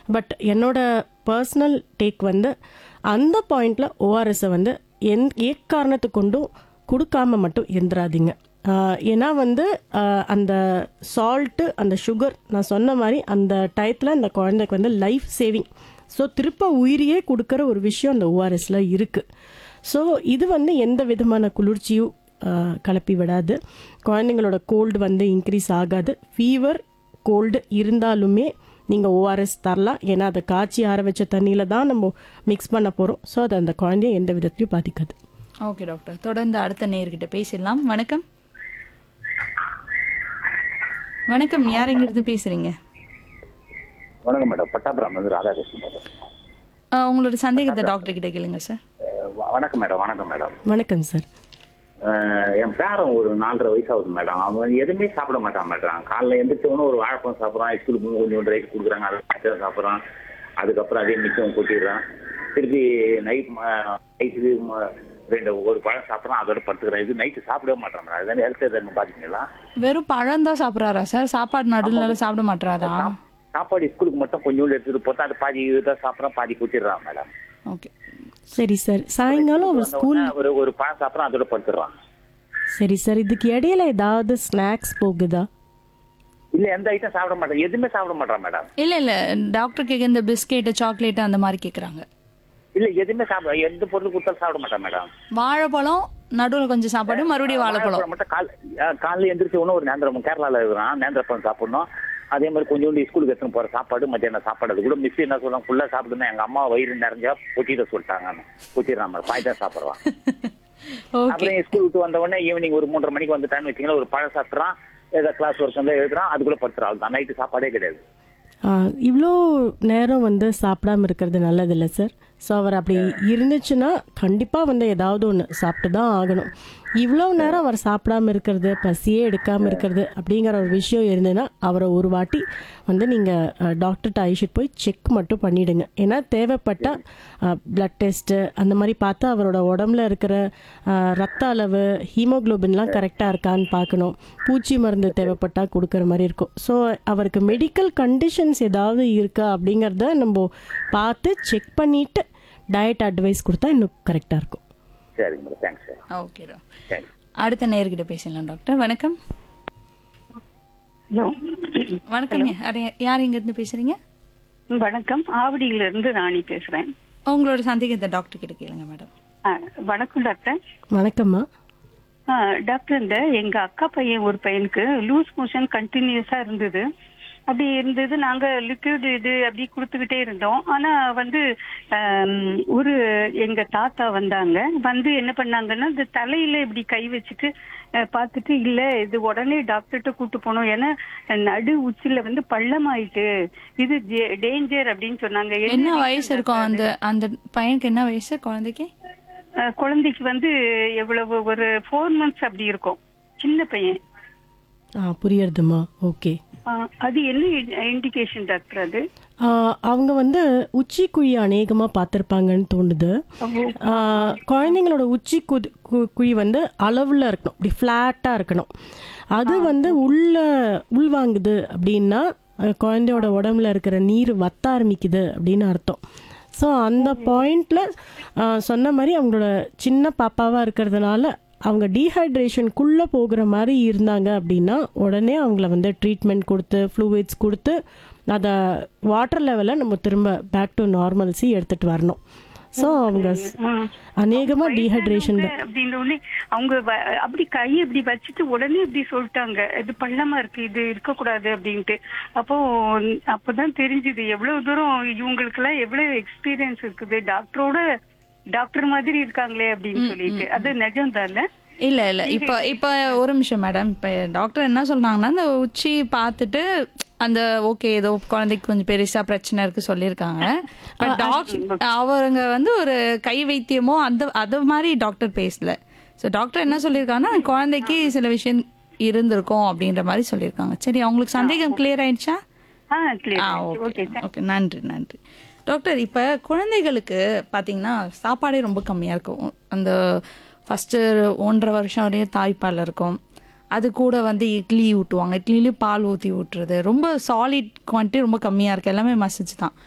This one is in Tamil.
பட் என்னோட பர்சனல் டேக் வந்து அந்த பாயிண்ட்ல ஓஆர்எஸை வந்து எந் எக்காரணத்தை கொண்டும் கொடுக்காம மட்டும் இருந்துடாதீங்க ஆஹ் ஏன்னா வந்து ஆஹ் அந்த சால்ட்டு அந்த சுகர் நான் சொன்ன மாதிரி அந்த டயத்தில் அந்த குழந்தைக்கு வந்து லைஃப் சேவிங் ஸோ திருப்ப உயிரியே கொடுக்குற ஒரு விஷயம் அந்த ஓஆர்எஸில் இருக்குது ஸோ இது வந்து எந்த விதமான குளிர்ச்சியும் ஆஹ் கலப்பி விடாது குழந்தைங்களோட கோல்டு வந்து இன்க்ரீஸ் ஆகாது ஃபீவர் கோல்டு இருந்தாலுமே நீங்கள் ஓஆர்எஸ் தரலாம் ஏன்னா அதை காய்ச்சி ஆற வச்ச தண்ணியில் தான் நம்ம மிக்ஸ் பண்ண போகிறோம் ஸோ அது அந்த குழந்தைய எந்த விதத்துலையும் பாதிக்காது ஓகே டாக்டர் தொடர்ந்து அடுத்த நேர்கிட்ட பேசிடலாம் வணக்கம் வணக்கம் யார் எங்கிருந்து பேசுறீங்க வணக்கம் மேடம் பட்டாபுரம் வந்து ராதாகிருஷ்ணன் மேடம் ஆ, உங்களோட சந்தேகத்தை டாக்டர் கிட்ட கேளுங்க சார் அஹ் வ- வணக்கம் மேடம் வணக்கம் மேடம் வணக்கம் சார் அஹ் என் பேரன் ஒரு நாலரை வயசு ஆகுது மேடம் அவன் எதுவுமே சாப்பிட மாட்டான் மேடம் காலைல எந்திரிச்சவனும் ஒரு வாழைப்பழம் சாப்பிட்றான் ஸ்கூலுக்கு கொஞ்சம் ரைஸ் கொடுக்குறாங்க அதை சாப்பிட்டு சாப்பிட்றான் அதுக்கப்புறம் அதே மிச்சம் கொட்டிடுறான் திருப்பி நைட் நைட்டுக்கு ரெண்டு ஒரு பழம் சாப்பிட்றான் அதோட படுத்துக்கிறான் இது நைட்டு சாப்பிடவே மாட்டான் மேடம் அதுதான் ஹெல்த் எதுன்னு பாத்தீங்களா வெறும் பழம் தான் சாப்பிட்றாரா சார் சாப்பாடு நடுவில் சாப்பிட மாட்டாரா சாப்பாடு ஸ்கூலுக்கு மட்டும் கொஞ்சோண்டு எடுத்துட்டு போட்டா அது பாதி இதுதான் சாப்பிட்றான் பாதி கொட்டிடுறான் மேடம் ஓகே சரி சார் சாயங்காலம் அவர் ஸ்கூல் ஒரு ஒரு பழம் சாப்பிட்றான் அதோட படுத்துடுறான் சரி சார் இதுக்கு இடையில ஏதாவது ஸ்நாக்ஸ் போகுதா இல்ல எந்த ஐட்டம் சாப்பிட மாட்டான் எதுவுமே சாப்பிட மாட்டான் மேடம் இல்ல இல்ல டாக்டர் கேட்க இந்த பிஸ்கெட் சாக்லேட் அந்த மாதிரி கேக்குறாங்க இல்ல எதுவுமே சாப்பிட எந்த பொருள் கொடுத்தாலும் சாப்பிட மாட்டான் மேடம் வாழைப்பழம் நடுவில் கொஞ்சம் சாப்பாடு மறுபடியும் வாழைப்பழம் வாழைப்பழம் மட்டும் கால் அஹ் காலைல எந்திரிச்ச உடனே ஒரு நேந்திரம் கேரளால இருக்கிறான் நேந்திரப்பழம் சாப்பிடணும் அதே மாதிரி கொஞ்சோண்டு ஸ்கூலுக்கு எடுத்துன்னு போற சாப்பாடு மத்தியானம் சாப்பாடு அது கூட மிஸ் என்ன சொல்றாங்க ஃபுல்லா சாப்பிடுனா எங்க அம்மா வயிறு நிறைஞ்சா கொட்டிட சொல்லிட்டாங்க கொட்டிடுறான் மேடம் பாய் தான் சாப்பிடுறான் ஓகே அப்புறம் ஸ்கூல் விட்டு வந்த உடனே ஈவினிங் ஒரு மூன்றரை மணிக்கு வந்துட்டான்னு வச்சுங்களேன் ஒரு பழம் சாப்பிட்றான் ஏதோ கிளாஸ் ஒர்க் வந்து எழுதுறான் அதுக்குள்ள படுத்துறான் தான் நைட்டு சாப்பாடே கிடையாது இவ்வளோ நேரம் வந்து சாப்பிடாம இருக்கிறது நல்லதில்ல சார் ஸோ அவர் அப்படி இருந்துச்சுன்னா கண்டிப்பாக வந்து ஏதாவது ஒன்று சாப்பிட்டு தான் ஆகணும் இவ்வளோ நேரம் அவர் சாப்பிடாம இருக்கிறது பசியே எடுக்காமல் இருக்கிறது அப்படிங்கிற ஒரு விஷயம் இருந்ததுன்னா அவரை ஒரு வாட்டி வந்து நீங்கள் டாக்டர்கிட்ட அழைச்சிட்டு போய் செக் மட்டும் பண்ணிவிடுங்க ஏன்னா தேவைப்பட்ட பிளட் டெஸ்ட்டு அந்த மாதிரி பார்த்து அவரோட உடம்புல இருக்கிற அஹ், ரத்த அளவு ஹீமோகுளோபின்லாம் கரெக்டாக இருக்கான்னு பார்க்கணும் பூச்சி மருந்து தேவைப்பட்டால் கொடுக்குற மாதிரி இருக்கும் ஸோ அவருக்கு மெடிக்கல் கண்டிஷன்ஸ் ஏதாவது இருக்கா அப்படிங்கிறத நம்ம பார்த்து செக் பண்ணிவிட்டு டயட் அட்வைஸ் கொடுத்தா இன்னும் கரெக்டாக இருக்கும் சரிங்க madam thanks sir okay thanks அடுத்த நேர்கிட்ட பேசலாம் டாக்டர் வணக்கம் ஹலோ வணக்கம் யார்- யார் எங்க இருந்து பேசுறீங்க வணக்கம் ஆவடியில இருந்து ராணி பேசுறேன் உங்களோட சந்தேகத்தை டாக்டர் கிட்ட கேளுங்க மேடம் ஆ, வணக்கம் டாக்டர் வணக்கம்மா ஆ, டாக்டர் இந்த எங்க அக்கா பையன் ஒரு பையனுக்கு லூஸ் மோஷன் கண்டினியூஸா இருந்தது அப்படி இருந்தது நாங்க லிக்விட் இது அப்படி கொடுத்துக்கிட்டே இருந்தோம் ஆனா வந்து ஆம், ஒரு எங்க தாத்தா வந்தாங்க வந்து என்ன பண்ணாங்கன்னா இந்த தலையில இப்படி கை வச்சுட்டு அஹ், பார்த்துட்டு இல்ல இது உடனே டாக்டர்கிட்ட கூட்டு போனோம் ஏன்னா நடு உச்சில வந்து பள்ளமாயிட்டு இது டேஞ்சர் அப்படின்னு சொன்னாங்க என்ன வயசு இருக்கும் அந்த அந்த பையனுக்கு என்ன வயசு குழந்தைக்கு அஹ் குழந்தைக்கு வந்து எவ்வளவு ஒரு ஃபோர் மந்த்ஸ் அப்படி இருக்கும் சின்ன பையன் ஆ புரியுறதுமா ஓகே அஹ் அது என்ன இண்டிகேஷன் டாக்டர் அது அவங்க வந்து உச்சி குழி அநேகமாக பார்த்துருப்பாங்கன்னு தோணுது ஆ, குழந்தைங்களோட உச்சி குது கு- குழி வந்து அளவில் இருக்கணும் இப்படி ஃப்ளாட்டாக இருக்கணும் அது வந்து உள்ள உள்வாங்குது அப்படின்னா அஹ், குழந்தையோட உடம்புல இருக்கிற நீர் வத்த ஆரம்பிக்குது அப்படின்னு அர்த்தம் ஸோ அந்த பாயிண்டில் சொன்ன மாதிரி அவங்களோட சின்ன பாப்பாவாக இருக்கிறதுனால அவங்க டீஹைட்ரேஷனுக்குள்ளே போகிற மாதிரி இருந்தாங்க அப்படின்னா உடனே அவங்கள வந்து ட்ரீட்மெண்ட் கொடுத்து ஃப்ளூயிட்ஸ் கொடுத்து அதை வாட்டர் லெவலை நம்ம திரும்ப பேக் டு நார்மல்சி எடுத்துகிட்டு வரணும் ஸோ அவங்க அநேகமாக டீஹைட்ரேஷன் தான் அப்படின்ற உடனே அவங்க வ- அப்படி கை இப்படி வச்சுட்டு உடனே இப்படி சொல்லிட்டாங்க இது பள்ளமா இருக்கு இது இருக்கக்கூடாது அப்படின்ட்டு அப்போ அப்பதான் தெரிஞ்சுது எவ்வளவு தூரம் இவங்களுக்கு எல்லாம் எவ்வளவு எக்ஸ்பீரியன்ஸ் இருக்குது டாக்டரோட டாக்டர் மாதிரி இருக்காங்களே அப்படின்னு சொல்லிட்டு அது நிஜம் தானே இல்ல இல்ல இப்ப இப்ப ஒரு நிமிஷம் மேடம் இப்ப டாக்டர் என்ன சொல்றாங்கன்னா அந்த உச்சி பார்த்துட்டு அந்த ஓகே ஏதோ குழந்தைக்கு கொஞ்சம் பெருசா பிரச்சனை இருக்கு சொல்லியிருக்காங்க பட் டாக்டர் அவங்க வந்து ஒரு கை வைத்தியமோ அந்த அது மாதிரி டாக்டர் பேசல ஸோ டாக்டர் என்ன சொல்லியிருக்காங்கன்னா குழந்தைக்கு சில விஷயம் இருந்திருக்கும் அப்படின்ற மாதிரி சொல்லியிருக்காங்க சரி அவங்களுக்கு சந்தேகம் கிளியர் ஆயிடுச்சா ஆ ஆ கிளியர் ஓகே ஓகே ஓகே நன்றி நன்றி டாக்டர் இப்போ குழந்தைகளுக்கு பார்த்தீங்கன்னா சாப்பாடே ரொம்ப கம்மியாக இருக்கும் அந்த ஃபஸ்ட்டு ஒன்றரை வருஷம் வரையும் தாய்ப்பால் இருக்கும் அது கூட வந்து இட்லி ஊட்டுவாங்க இட்லிலையும் பால் ஊற்றி ஊட்டுறது ரொம்ப சாலிட் குவான்டிட்டி ரொம்ப கம்மியாக இருக்குது எல்லாமே மசிச்சு தான்